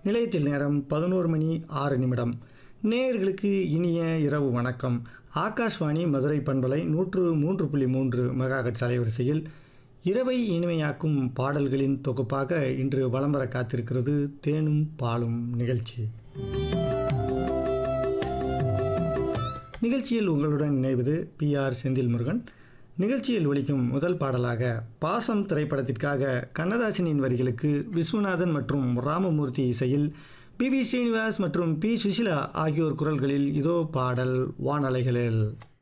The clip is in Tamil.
நிலையத்தில் நேரம் பதினோரு மணி ஆறு நிமிடம் நேயர்களுக்கு இனிய இரவு வணக்கம் ஆகாஷ்வாணி மதுரை பண்பலை நூற்று மூன்று புள்ளி மூன்று மெகாஹெட்ஸ் அலைவரிசையில் இரவை இனிமையாக்கும் பாடல்களின் தொகுப்பாக இன்று வலம் வர காத்திருக்கிறது தேனும் பாலும் நிகழ்ச்சி நிகழ்ச்சியில் உங்களுடன் இணைவது பி ஆர் செந்தில் முருகன் நிகழ்ச்சியில் ஒலிக்கும் முதல் பாடலாக பாசம் திரைப்படத்திற்காக கண்ணதாசனின் வரிகளுக்கு விஸ்வநாதன் மற்றும் ராமமூர்த்தி இசையில் பி பி ஸ்ரீனிவாஸ் மற்றும் பி சுஷிலா ஆகியோர் குரல்களில் இதோ பாடல் வானலைகளில்